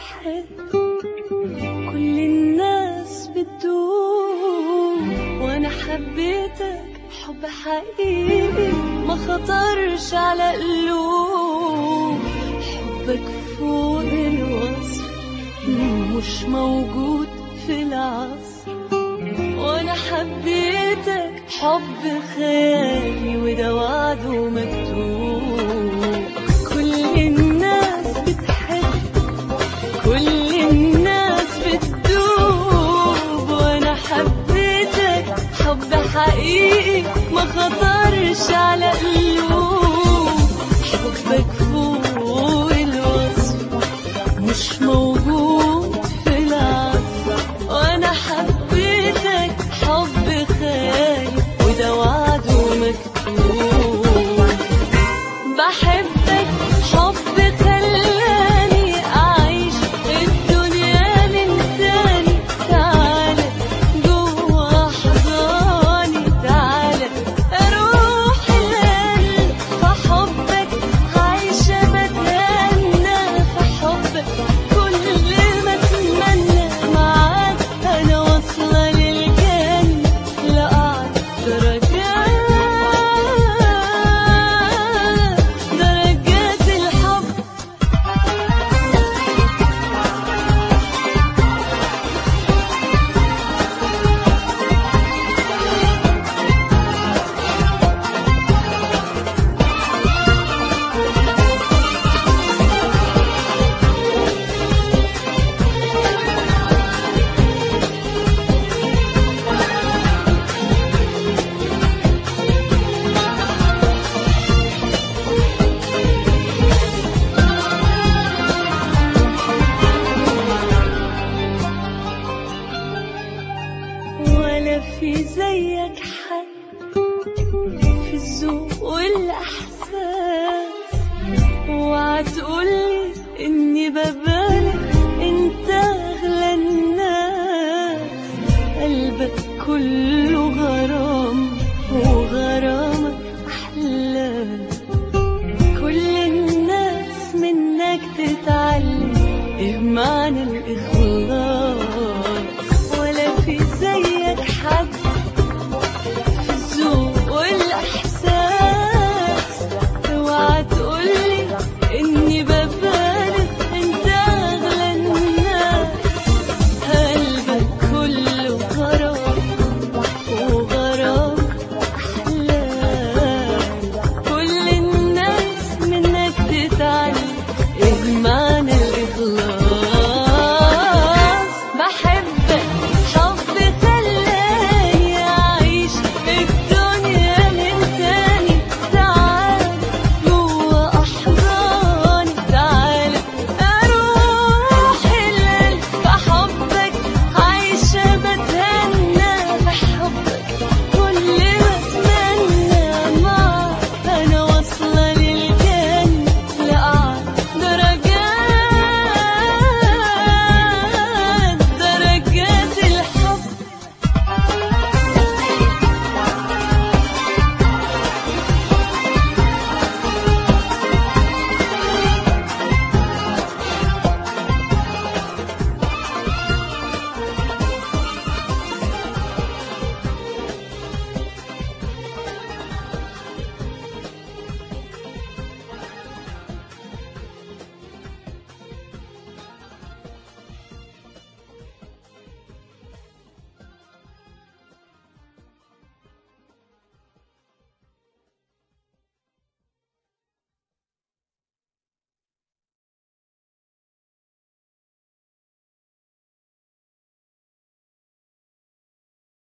بتحب كل الناس بتدوب وانا حبيتك حب حقيقي ما خطرش على قلوب حبك فوق الوصف مش موجود في العصر وانا حبيتك حب خيالي وده وعده مكتوب كل الناس بتحب كل الناس بتدوب وانا حبيتك حب حقيقي ما خطرش على قلوب حبك فوق الوصف مش موجود في العصر وانا حبيتك حب خيالي وده وعده مكتوب بحبك حب خلاني أعيش الدنيا من تاني تعالى جوا حضاني تعالى أروح القلب في حبك عايشة بتهنى في حبك كل ما أتمنى معاك أنا واصلة للجنة لأعلى درجات درجات الحب ولا في زيك حد في الذوق والإحساس وهتقولي إني ببالغ أنت أغلى الناس قلبك كله غرام وغرامك أحلام كل الناس منك تتعلم إيه معنى الإخوة